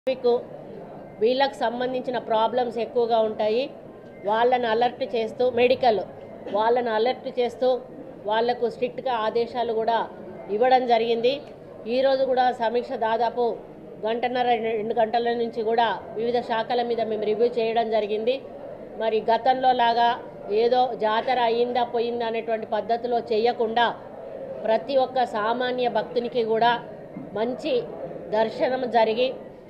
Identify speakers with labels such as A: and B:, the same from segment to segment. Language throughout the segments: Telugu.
A: ట్రాఫిక్ వీళ్ళకి సంబంధించిన ప్రాబ్లమ్స్ ఎక్కువగా ఉంటాయి వాళ్ళని అలర్ట్ చేస్తూ మెడికల్ వాళ్ళని అలర్ట్ చేస్తూ వాళ్లకు స్ట్రిక్ట్గా ఆదేశాలు కూడా ఇవ్వడం జరిగింది ఈరోజు కూడా సమీక్ష దాదాపు గంటన్నర రెండు గంటల నుంచి కూడా వివిధ శాఖల మీద మేము రివ్యూ చేయడం జరిగింది మరి గతంలో లాగా ఏదో జాతర అయిందా పోయిందా అనేటువంటి పద్ధతిలో చేయకుండా ప్రతి ఒక్క సామాన్య భక్తునికి కూడా మంచి దర్శనం జరిగి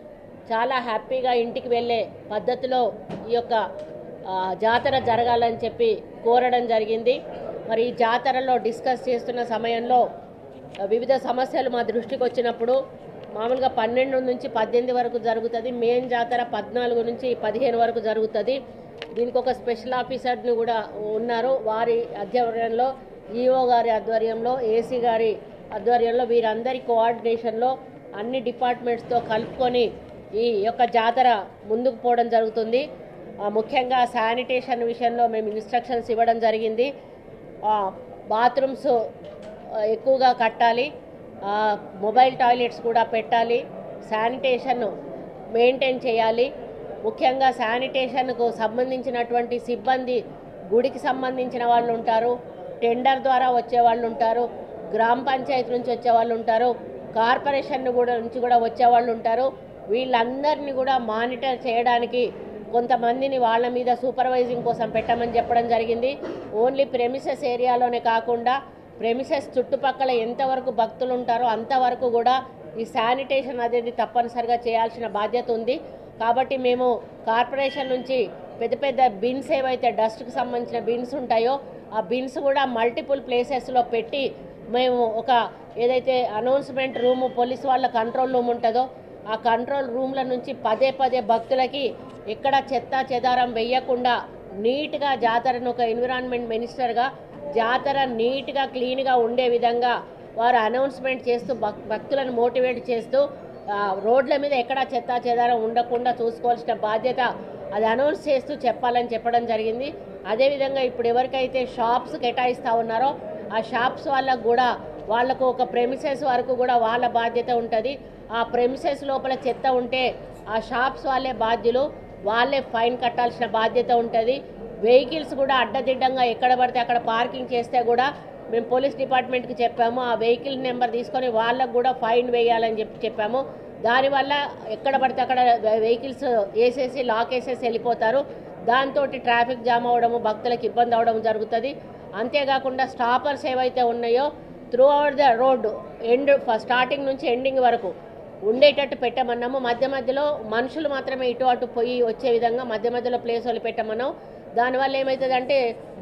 A: చాలా హ్యాపీగా ఇంటికి వెళ్ళే పద్ధతిలో ఈ యొక్క ఆ, జాతర జరగాలని చెప్పి కోరడం జరిగింది మరి ఈ జాతరలో డిస్కస్ చేస్తున్న సమయంలో ఆ, వివిధ సమస్యలు మా దృష్టికి వచ్చినప్పుడు మామూలుగా పన్నెండు నుంచి పద్దెనిమిది వరకు జరుగుతుంది మెయిన్ జాతర పద్నాలుగు నుంచి పదిహేను వరకు జరుగుతుంది దీనికి ఒక స్పెషల్ ఆఫీసర్ని కూడా ఉన్నారు వారి ఆధ్వర్యంలో ఈఓ గారి ఆధ్వర్యంలో ఏసీ గారి ఆధ్వర్యంలో వీరందరి కోఆర్డినేషన్లో అన్ని డిపార్ట్మెంట్స్తో కలుపుకొని ఈ యొక్క జాతర ముందుకు పోవడం జరుగుతుంది ఆ, ముఖ్యంగా శానిటేషన్ విషయంలో మేము ఇన్స్ట్రక్షన్స్ ఇవ్వడం జరిగింది ఆ, బాత్రూమ్స్ ఆ, ఎక్కువగా కట్టాలి ఆ, మొబైల్ టాయిలెట్స్ కూడా పెట్టాలి శానిటేషన్ మెయింటైన్ చేయాలి ముఖ్యంగా శానిటేషన్కు సంబంధించినటువంటి సిబ్బంది గుడికి సంబంధించిన వాళ్ళు ఉంటారు టెండర్ ద్వారా వచ్చే వాళ్ళు ఉంటారు గ్రామ పంచాయతీ నుంచి వచ్చే వాళ్ళు ఉంటారు కార్పొరేషన్ కూడా నుంచి కూడా వచ్చే వాళ్ళు ఉంటారు వీళ్ళందరినీ కూడా మానిటర్ చేయడానికి కొంతమందిని వాళ్ళ మీద సూపర్వైజింగ్ కోసం పెట్టమని చెప్పడం జరిగింది ఓన్లీ ప్రెమిసెస్ ఏరియాలోనే కాకుండా ప్రెమిసెస్ చుట్టుపక్కల ఎంతవరకు భక్తులు ఉంటారో అంతవరకు కూడా ఈ శానిటేషన్ అనేది తప్పనిసరిగా చేయాల్సిన బాధ్యత ఉంది కాబట్టి మేము కార్పొరేషన్ నుంచి పెద్ద పెద్ద బిన్స్ ఏవైతే డస్ట్కి సంబంధించిన బిన్స్ ఉంటాయో ఆ బిన్స్ కూడా మల్టిపుల్ ప్లేసెస్లో పెట్టి మేము ఒక ఏదైతే అనౌన్స్మెంట్ రూము పోలీస్ వాళ్ళ కంట్రోల్ రూమ్ ఉంటుందో ఆ కంట్రోల్ రూమ్ల నుంచి పదే పదే భక్తులకి ఎక్కడ చెత్త చెదారం వేయకుండా నీట్గా జాతరను ఒక ఎన్విరాన్మెంట్ మినిస్టర్గా జాతర నీట్గా క్లీన్గా ఉండే విధంగా వారు అనౌన్స్మెంట్ చేస్తూ భక్ భక్తులను మోటివేట్ చేస్తూ ఆ, రోడ్ల మీద ఎక్కడ చెత్త చెదారం ఉండకుండా చూసుకోవాల్సిన బాధ్యత అది అనౌన్స్ చేస్తూ చెప్పాలని చెప్పడం జరిగింది అదేవిధంగా ఇప్పుడు ఎవరికైతే షాప్స్ కేటాయిస్తూ ఉన్నారో ఆ షాప్స్ వాళ్ళకు కూడా వాళ్ళకు ఒక ప్రెమిసెస్ వరకు కూడా వాళ్ళ బాధ్యత ఉంటుంది ఆ ప్రెమిసెస్ లోపల చెత్త ఉంటే ఆ షాప్స్ వాళ్ళే బాధ్యులు వాళ్ళే ఫైన్ కట్టాల్సిన బాధ్యత ఉంటుంది వెహికల్స్ కూడా అడ్డదిడ్డంగా ఎక్కడ పడితే అక్కడ పార్కింగ్ చేస్తే కూడా మేము పోలీస్ డిపార్ట్మెంట్కి చెప్పాము ఆ వెహికల్ నెంబర్ తీసుకొని వాళ్ళకు కూడా ఫైన్ వేయాలని చెప్పి చెప్పాము దానివల్ల ఎక్కడ పడితే అక్కడ వెహికల్స్ వేసేసి లాక్ వేసేసి వెళ్ళిపోతారు దాంతో ట్రాఫిక్ జామ్ అవడము భక్తులకు ఇబ్బంది అవడం జరుగుతుంది అంతేకాకుండా స్టాపర్స్ ఏవైతే ఉన్నాయో throughout the road end starting నుంచి ఎండింగ్ వరకు ఉండేటట్టు పెట్టమన్నాము మధ్య మధ్యలో మనుషులు మాత్రమే ఇటు అటు పోయి వచ్చే విధంగా మధ్య మధ్యలో ప్లేస్ వాళ్ళు పెట్టమన్నాం దానివల్ల ఏమవుతుందంటే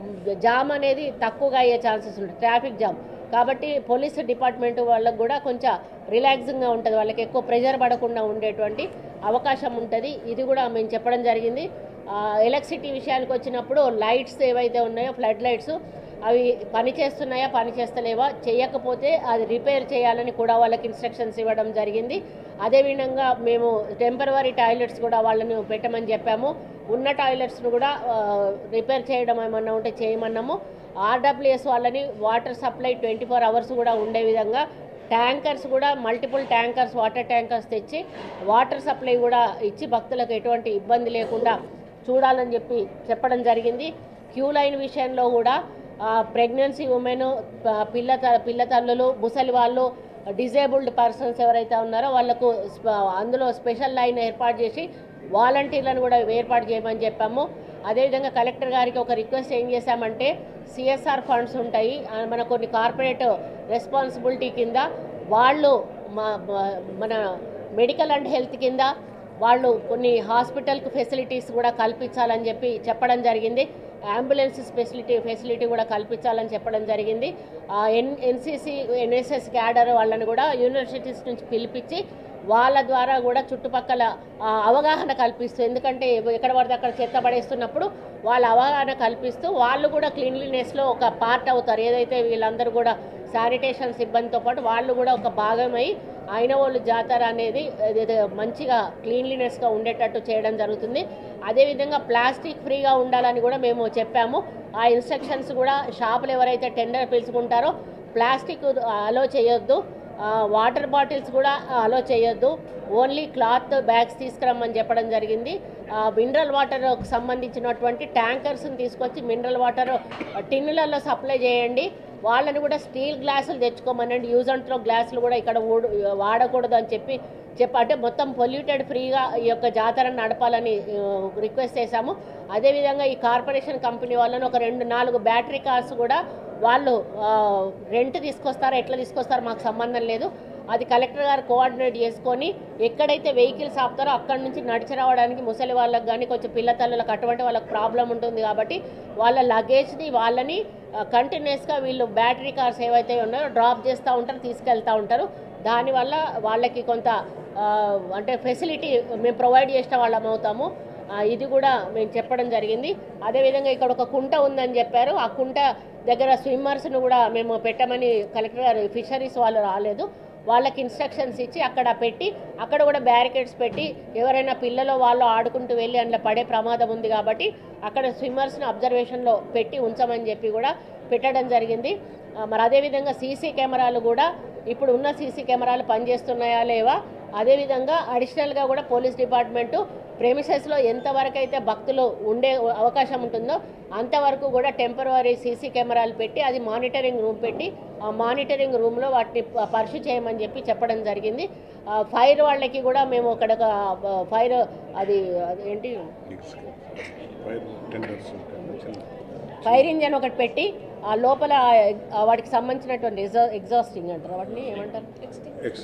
A: జామ్ అనేది తక్కువగా అయ్యే ఛాన్సెస్ ఉంటాయి ట్రాఫిక్ జామ్ కాబట్టి పోలీస్ డిపార్ట్మెంట్ వాళ్ళకు కూడా కొంచెం రిలాక్సింగ్గా ఉంటుంది వాళ్ళకి ఎక్కువ ప్రెషర్ పడకుండా ఉండేటువంటి అవకాశం ఉంటుంది ఇది కూడా మేము చెప్పడం జరిగింది ఎలక్ట్రిసిటీ విషయానికి వచ్చినప్పుడు లైట్స్ ఏవైతే ఉన్నాయో ఫ్లడ్ లైట్స్ అవి పని చేస్తున్నాయా పని చేస్తలేవా చేయకపోతే అది రిపేర్ చేయాలని కూడా వాళ్ళకి ఇన్స్ట్రక్షన్స్ ఇవ్వడం జరిగింది అదేవిధంగా మేము టెంపరవరీ టాయిలెట్స్ కూడా వాళ్ళని పెట్టమని చెప్పాము ఉన్న టాయిలెట్స్ను కూడా ఆ, రిపేర్ చేయడం ఏమన్నా ఉంటే చేయమన్నాము ఆర్డబ్ల్యూఎస్ వాళ్ళని water supply twenty four hours కూడా ఉండే విధంగా ట్యాంకర్స్ కూడా మల్టిపుల్ ట్యాంకర్స్ వాటర్ ట్యాంకర్స్ తెచ్చి వాటర్ సప్లై కూడా ఇచ్చి భక్తులకు ఎటువంటి ఇబ్బంది లేకుండా చూడాలని చెప్పి చెప్పడం జరిగింది క్యూ లైన్ విషయంలో కూడా ప్రెగ్నెన్సీ ఉమెన్ పిల్ల త- పిల్ల తల్లులు ముసలి వాళ్ళు డిజేబుల్డ్ పర్సన్స్ ఎవరైతే ఉన్నారో వాళ్ళకు స్ప- అందులో స్పెషల్ లైన్ ఏర్పాటు చేసి వాలంటీర్లను కూడా ఏర్పాటు చేయమని చెప్పాము అదేవిధంగా కలెక్టర్ గారికి ఒక రిక్వెస్ట్ ఏం చేశామంటే సిఎస్ఆర్ ఫండ్స్ ఉంటాయి ఆ, మన కొన్ని కార్పొరేట్ రెస్పాన్సిబిలిటీ కింద వాళ్ళు మా- మా- మన మెడికల్ అండ్ హెల్త్ కింద వాళ్ళు కొన్ని హాస్పిటల్కి ఫెసిలిటీస్ కూడా కల్పించాలని చెప్పి చెప్పడం జరిగింది అంబులెన్స్ ఫెసిలిటీ ఫెసిలిటీ కూడా కల్పించాలని చెప్పడం జరిగింది ఆ, ఎన్ ఎన్సీసీ ఎన్ఎస్ఎస్ క్యాడర్ వాళ్ళని కూడా యూనివర్సిటీస్ నుంచి పిలిపించి వాళ్ళ ద్వారా కూడా చుట్టుపక్కల ఆ, అవగాహన కల్పిస్తూ ఎందుకంటే ఎక్కడ పడితే అక్కడ చెత్త పడేస్తున్నప్పుడు వాళ్ళ అవగాహన కల్పిస్తూ వాళ్ళు కూడా క్లీన్లీనెస్లో ఒక పార్ట్ అవుతారు ఏదైతే వీళ్ళందరూ కూడా శానిటేషన్ సిబ్బందితో పాటు వాళ్ళు కూడా ఒక భాగమై అయిన వాళ్ళు జాతర అనేది ఏదైతే మంచిగా క్లీన్లీనెస్గా ఉండేటట్టు చేయడం జరుగుతుంది అదేవిధంగా ప్లాస్టిక్ ఫ్రీగా ఉండాలని కూడా మేము చెప్పాము ఆ ఇన్స్ట్రక్షన్స్ కూడా షాపులు ఎవరైతే టెండర్ పిలుచుకుంటారో ప్లాస్టిక్ అలో చేయొద్దు వాటర్ బాటిల్స్ కూడా అలో చేయొద్దు ఓన్లీ క్లాత్ బ్యాగ్స్ తీసుకురమ్మని చెప్పడం జరిగింది మినరల్ వాటర్కి సంబంధించినటువంటి ట్యాంకర్స్ని తీసుకొచ్చి మినరల్ వాటర్ టిన్నులలో సప్లై చేయండి వాళ్ళని కూడా స్టీల్ గ్లాసులు తెచ్చుకోమనండి యూజ్ అండ్ త్రో గ్లాసులు కూడా ఇక్కడ ఊడు- వాడకూడదు అని చెప్పి చెప్ప అంటే మొత్తం పొల్యూటెడ్ ఫ్రీగా ఈ యొక్క జాతరను నడపాలని ఆ, రిక్వెస్ట్ చేశాము అదేవిధంగా ఈ కార్పొరేషన్ కంపెనీ వాళ్ళని ఒక రెండు నాలుగు బ్యాటరీ కార్స్ కూడా వాళ్ళు ఆ, రెంట్ తీసుకొస్తారో ఎట్లా తీసుకొస్తారో మాకు సంబంధం లేదు అది కలెక్టర్ గారు కోఆర్డినేట్ చేసుకొని ఎక్కడైతే వెహికల్స్ ఆపుతారో అక్కడి నుంచి నడిచి రావడానికి ముసలి వాళ్ళకి కానీ కొంచెం పిల్ల తల్లులకు అటువంటి వాళ్ళకి ప్రాబ్లం ఉంటుంది కాబట్టి వాళ్ళ లగేజ్ని వాళ్ళని కంటిన్యూస్గా వీళ్ళు బ్యాటరీ కార్స్ ఏవైతే ఉన్నాయో డ్రాప్ చేస్తూ ఉంటారు తీసుకెళ్తూ ఉంటారు దానివల్ల వాళ్ళకి కొంత ఆ, అంటే ఫెసిలిటీ మేము ప్రొవైడ్ చేసిన వాళ్ళం అవుతాము ఆ, ఇది కూడా మేము చెప్పడం జరిగింది అదేవిధంగా ఇక్కడ ఒక కుంట ఉందని చెప్పారు ఆ కుంట దగ్గర స్విమ్మర్స్ను కూడా మేము పెట్టమని కలెక్టర్ గారు ఫిషరీస్ వాళ్ళు రాలేదు వాళ్ళకి ఇన్స్ట్రక్షన్స్ ఇచ్చి అక్కడ పెట్టి అక్కడ కూడా బ్యారికేడ్స్ పెట్టి ఎవరైనా పిల్లలు వాళ్ళు ఆడుకుంటూ వెళ్ళి అందులో పడే ప్రమాదం ఉంది కాబట్టి అక్కడ స్విమ్మర్స్ని అబ్జర్వేషన్లో పెట్టి ఉంచమని చెప్పి కూడా పెట్టడం జరిగింది ఆ, మరి అదేవిధంగా సీసీ కెమెరాలు కూడా ఇప్పుడు ఉన్న సీసీ కెమెరాలు పనిచేస్తున్నాయా లేవా అదేవిధంగా అడిషనల్గా కూడా పోలీస్ డిపార్ట్మెంటు ప్రెమిసెస్లో ఎంతవరకు అయితే భక్తులు ఉండే అవకాశం ఉంటుందో అంతవరకు కూడా టెంపరవరీ సీసీ కెమెరాలు పెట్టి అది మానిటరింగ్ రూమ్ పెట్టి ఆ మానిటరింగ్ రూమ్లో వాటిని ప- పరిశు చేయమని చెప్పి చెప్పడం జరిగింది ఆ, ఫైర్ వాళ్ళకి కూడా మేము అక్కడ ఒక, ఆ, ఫైర్ అది అది ఏంటి
B: ఫైర్ టెండర్స్ ఉంటాయి చిన్న
A: ఫైర్ ఇంజన్ ఒకటి పెట్టి ఆ లోపల ఆ వాటికి సంబంధించినటువంటి ఎగ్జాస్టింగ్ అంటారు వాటిని ఏమంటారు
B: ఎక్స్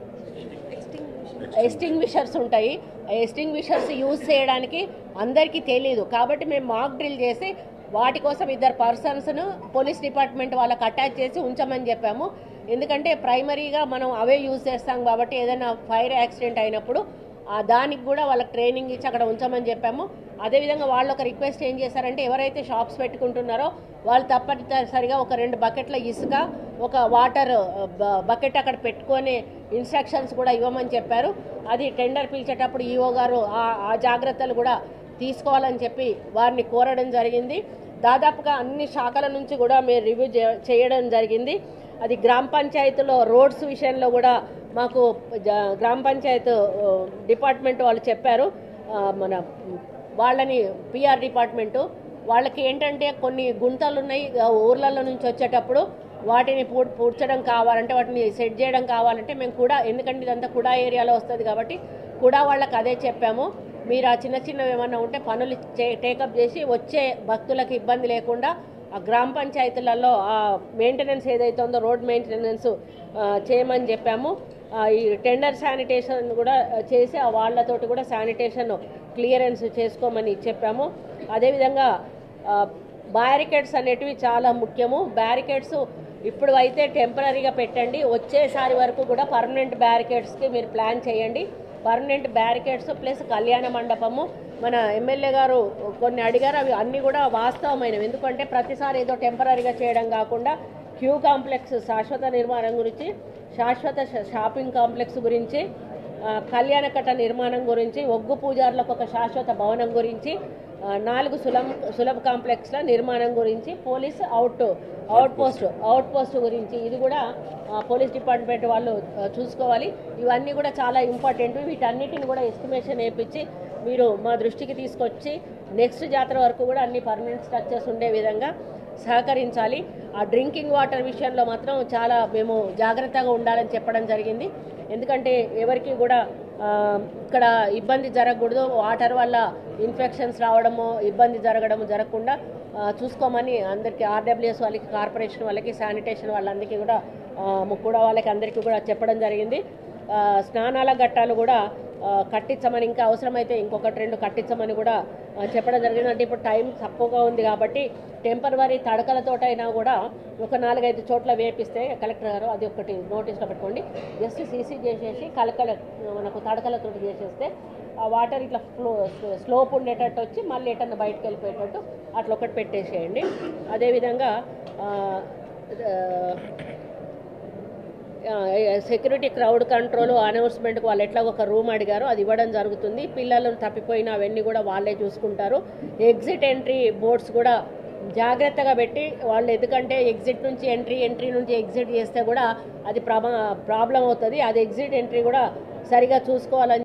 A: ఎస్టింగ్విషర్స్ ఉంటాయి ఆ ఎస్టింగ్విషర్స్ యూజ్ చేయడానికి అందరికీ తెలియదు కాబట్టి మేము మాక్ డ్రిల్ చేసి వాటి కోసం ఇద్దరు పర్సన్స్ను పోలీస్ డిపార్ట్మెంట్ వాళ్ళకి అటాచ్ చేసి ఉంచమని చెప్పాము ఎందుకంటే ప్రైమరీగా మనం అవే యూజ్ చేస్తాం కాబట్టి ఏదైనా ఫైర్ యాక్సిడెంట్ అయినప్పుడు ఆ దానికి కూడా వాళ్ళకి ట్రైనింగ్ ఇచ్చి అక్కడ ఉంచమని చెప్పాము అదేవిధంగా వాళ్ళు ఒక రిక్వెస్ట్ ఏం చేశారంటే ఎవరైతే షాప్స్ పెట్టుకుంటున్నారో వాళ్ళు తప్పనిసరిగా ఒక రెండు బకెట్ల ఇసుక ఒక వాటర్ బకెట్ అక్కడ పెట్టుకొని ఇన్స్ట్రక్షన్స్ కూడా ఇవ్వమని చెప్పారు అది టెండర్ పిలిచేటప్పుడు ఈఓ గారు ఆ- ఆ జాగ్రత్తలు కూడా తీసుకోవాలని చెప్పి వారిని కోరడం జరిగింది దాదాపుగా అన్ని శాఖల నుంచి కూడా మేము రివ్యూ చే- చేయడం జరిగింది అది గ్రామ పంచాయతీలో రోడ్స్ విషయంలో కూడా మాకు జ- గ్రామ పంచాయత్ ఆ, డిపార్ట్మెంట్ వాళ్ళు చెప్పారు ఆ, మన వాళ్ళని పిఆర్ డిపార్ట్మెంటు వాళ్ళకి ఏంటంటే కొన్ని గుంతలు ఉన్నాయి ఆ ఊర్లలో నుంచి వచ్చేటప్పుడు వాటిని పూ పూడ్చడం కావాలంటే వాటిని సెట్ చేయడం కావాలంటే మేము కూడా ఎందుకంటే ఇదంతా కుడా ఏరియాలో వస్తుంది కాబట్టి కూడా వాళ్ళకి అదే చెప్పాము మీరు ఆ చిన్న చిన్నవి ఏమన్నా ఉంటే పనులు టేకప్ చేసి వచ్చే భక్తులకు ఇబ్బంది లేకుండా ఆ గ్రామ పంచాయతీలలో ఆ మెయింటెనెన్స్ ఏదైతే ఉందో రోడ్ మెయింటెనెన్స్ ఆ, చేయమని చెప్పాము ఆ, ఈ టెండర్ శానిటేషన్ కూడా చేసి ఆ వాళ్ళతోటి కూడా శానిటేషన్ క్లియరెన్స్ చేసుకోమని చెప్పాము అదేవిధంగా బ్యారికేడ్స్ అనేటివి చాలా ముఖ్యము బ్యారికేడ్స్ ఇప్పుడు అయితే టెంపరీగా పెట్టండి వచ్చేసారి వరకు కూడా పర్మనెంట్ బ్యారికేడ్స్కి మీరు ప్లాన్ చేయండి పర్మనెంట్ బ్యారికేడ్స్ ప్లస్ కళ్యాణ మండపము మన ఎమ్మెల్యే గారు కొన్ని అడిగారు అవి అన్నీ కూడా వాస్తవమైనవి ఎందుకంటే ప్రతిసారి ఏదో టెంపరీగా చేయడం కాకుండా క్యూ కాంప్లెక్స్ శాశ్వత నిర్మాణం గురించి శాశ్వత ష- షాపింగ్ కాంప్లెక్స్ గురించి ఆ, కళ్యాణకట్ట నిర్మాణం గురించి ఒగ్గు పూజారులకు ఒక శాశ్వత భవనం గురించి ఆ, నాలుగు సులభ సులభ కాంప్లెక్స్ల నిర్మాణం గురించి police out outpost outpost గురించి ఇది కూడా ఆ, పోలీస్ డిపార్ట్మెంట్ వాళ్ళు ఆ, చూసుకోవాలి ఇవన్నీ కూడా చాలా ఇంపార్టెంట్ వీటన్నిటిని కూడా ఎస్టిమేషన్ వేయించి మీరు మా దృష్టికి తీసుకొచ్చి నెక్స్ట్ జాతర వరకు కూడా అన్ని పర్మనెంట్ స్ట్రక్చర్స్ ఉండే విధంగా సహకరించాలి ఆ డ్రింకింగ్ వాటర్ విషయంలో మాత్రం చాలా మేము జాగ్రత్తగా ఉండాలని చెప్పడం జరిగింది ఎందుకంటే ఎవరికి కూడా ఆ, ఇక్కడ ఇబ్బంది జరగకూడదు వాటర్ వల్ల ఇన్ఫెక్షన్స్ రావడము ఇబ్బంది జరగడము జరగకుండా ఆ, చూసుకోమని అందరికీ ఆర్డబ్ల్యూఎస్ వాళ్ళకి కార్పొరేషన్ వాళ్ళకి శానిటేషన్ వాళ్ళందరికీ కూడా ఆ, ముక్కుడ వాళ్ళకి అందరికీ కూడా చెప్పడం జరిగింది ఆ, స్నానాల ఘట్టాలు కూడా ఆ, కట్టించమని ఇంకా అవసరమైతే ఇంకొకటి రెండు కట్టించమని కూడా ఆ, చెప్పడం జరిగింది అంటే ఇప్పుడు టైం తక్కువగా ఉంది కాబట్టి టెంపరవరీ తడకలతోటైనా కూడా ఒక నాలుగైదు చోట్ల వేపిస్తే కలెక్టర్ గారు అది ఒకటి నోటీస్లో పెట్టుకోండి జస్ట్ సీసీ చేసేసి కలకల మనకు తడకలతోటి చేసేస్తే ఆ వాటర్ ఇట్లా ఫ్లో స్లోప్ ఉండేటట్టు వచ్చి మళ్ళీ ఎటన్నా బయటకు వెళ్ళిపోయేటట్టు అట్లా ఒకటి పెట్టేసేయండి అదేవిధంగా ఆ, ఆ, సెక్యూరిటీ క్రౌడ్ కంట్రోల్ అనౌన్స్మెంట్కి వాళ్ళు ఎట్లా ఒక రూమ్ అడిగారో అది ఇవ్వడం జరుగుతుంది పిల్లలు తప్పిపోయిన అవన్నీ కూడా వాళ్ళే చూసుకుంటారు ఎగ్జిట్ ఎంట్రీ బోర్డ్స్ కూడా జాగ్రత్తగా పెట్టి వాళ్ళు ఎందుకంటే ఎగ్జిట్ నుంచి ఎంట్రీ ఎంట్రీ నుంచి ఎగ్జిట్ చేస్తే కూడా అది ప్రాబ్లం అవుతుంది అది ఎగ్జిట్ ఎంట్రీ కూడా సరిగా చూసుకోవాలని